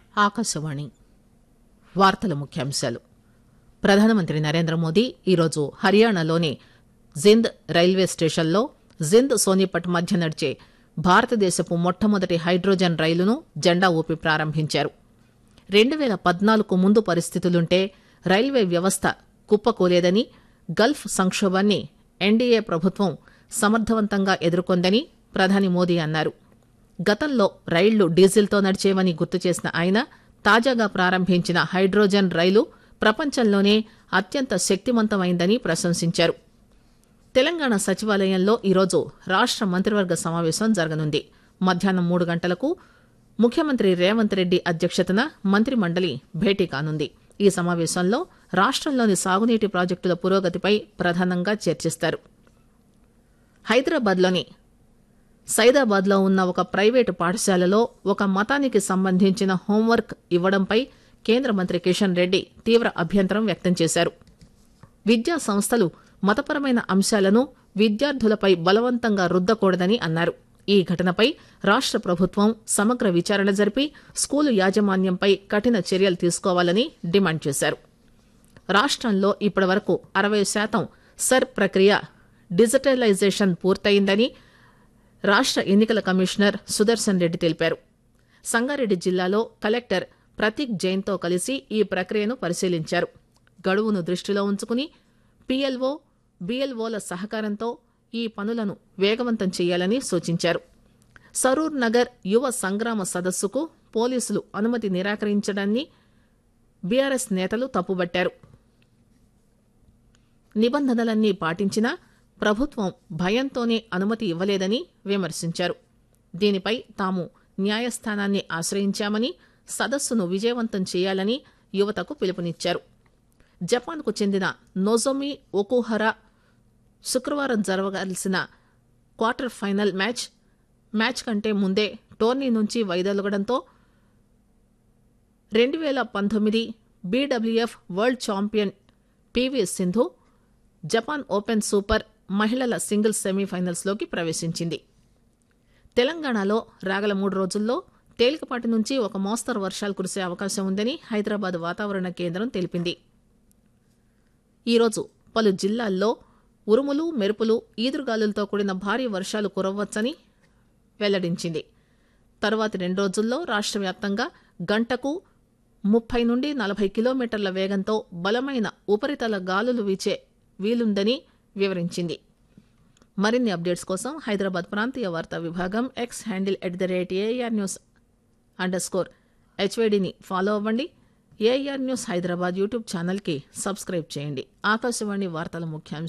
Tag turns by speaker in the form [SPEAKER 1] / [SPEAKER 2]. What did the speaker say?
[SPEAKER 1] ఆకాశవాణి వార్తల ముఖ్యాంశాలు ప్రధానమంత్రి నరేంద్ర మోదీ ఈరోజు హర్యానాలోని జింద్ రైల్వే స్టేషన్లో జింద్ సోనిపట్ మధ్య నడిచే భారతదేశపు మొట్టమొదటి హైడ్రోజన్ రైలును జెండా ఊపి ప్రారంభించారు రెండు పేల పద్నాలుగు ముందు పరిస్థితులుంటే రైల్వే వ్యవస్థ కుప్పకూలేదని గల్ఫ్ సంక్షోభాన్ని ఎన్డీఏ ప్రభుత్వం సమర్థవంతంగా ఎదుర్కొందని ప్రధాని మోదీ అన్నారు గతంలో రైళ్లు డీజిల్తో నడిచేవని గుర్తు చేసిన ఆయన తాజాగా ప్రారంభించిన హైడ్రోజన్ రైలు ప్రపంచంలోనే అత్యంత శక్తివంతమైందని ప్రశంసించారు తెలంగాణ సచివాలయంలో ఈరోజు రాష్ట మంత్రివర్గ సమావేశం జరగనుంది మధ్యాహ్నం మూడు గంటలకు ముఖ్యమంత్రి రేవంత్ రెడ్డి అధ్యక్షతన మంత్రిమండలి భేటీ కానుంది ఈ సమావేశంలో రాష్టంలోని సాగునీటి ప్రాజెక్టుల పురోగతిపై ప్రధానంగా చర్చిస్తారు హైదరాబాద్లోని సైదాబాద్లో ఉన్న ఒక ప్రైవేటు పాఠశాలలో ఒక మతానికి సంబంధించిన హోంవర్క్ ఇవ్వడంపై కేంద్ర మంత్రి కిషన్ రెడ్డి తీవ్ర అభ్యంతరం వ్యక్తం చేశారు విద్యా సంస్థలు మతపరమైన అంశాలను విద్యార్థులపై బలవంతంగా రుద్దకూడదని అన్నారు ఈ ఘటనపై రాష్ట ప్రభుత్వం సమగ్ర విచారణ జరిపి స్కూలు యాజమాన్యంపై కఠిన చర్యలు తీసుకోవాలని డిమాండ్ చేశారు రాష్టంలో ఇప్పటివరకు అరవై శాతం సర్ ప్రక్రియ డిజిటలైజేషన్ పూర్తయిందని రాష్ట ఎన్నికల కమిషనర్ సుదర్శన్ రెడ్డి తెలిపారు సంగారెడ్డి జిల్లాలో కలెక్టర్ ప్రతీక్ జైన్తో కలిసి ఈ ప్రక్రియను పరిశీలించారు గడువును దృష్టిలో ఉంచుకుని పీఎల్ఓ బీఎల్ఓల సహకారంతో ఈ పనులను వేగవంతం చేయాలని సూచించారు సరూర్ నగర్ యువ సంగ్రామ సదస్సుకు పోలీసులు అనుమతి నిరాకరించడాన్ని బీఆర్ఎస్ నేతలు తప్పుబట్టారు నిబంధనలన్నీ పాటించినా ప్రభుత్వం భయంతోనే అనుమతి ఇవ్వలేదని విమర్శించారు దీనిపై తాము న్యాయస్థానాన్ని ఆశ్రయించామని సదస్సును విజయవంతం చేయాలని యువతకు పిలుపునిచ్చారు జపాన్కు చెందిన నొజోమి ఒకుహరా శుక్రవారం జరగాల్సిన క్వార్టర్ ఫైనల్ మ్యాచ్ మ్యాచ్ కంటే ముందే టోర్నీ నుంచి వైదొలగడంతో రెండు వేల పంతొమ్మిది BWF world champion PV Sindhu Japan open super మహిళల సింగిల్స్ సెమీఫైనల్స్లోకి ప్రవేశించింది తెలంగాణలో రాగల మూడు రోజుల్లో తేలికపాటి నుంచి ఒక మోస్తరు వర్షాలు కురిసే అవకాశం ఉందని హైదరాబాద్ వాతావరణ కేంద్రం తెలిపింది ఈరోజు పలు జిల్లాల్లో ఉరుములు మెరుపులు ఈదురుగాలులతో కూడిన భారీ వర్షాలు కురవ్వచ్చని వెల్లడించింది తర్వాతి రెండు రోజుల్లో రాష్ట్ర వ్యాప్తంగా గంటకు ముప్పై నుండి నలభై కిలోమీటర్ల వేగంతో బలమైన ఉపరితల గాలులు వీచే వీలుందని వివరించింది మరిన్ని అప్డేట్స్ కోసం హైదరాబాద్ ప్రాంతీయ వార్తా విభాగం X handle at the rate AIR news underscore హెచ్వైడిని ఫాలో అవ్వండి ఏఆర్ న్యూస్ హైదరాబాద్ యూట్యూబ్ ఛానల్కి సబ్స్క్రైబ్ చేయండి ఆకాశవాణి వార్తల ముఖ్యాంశాలు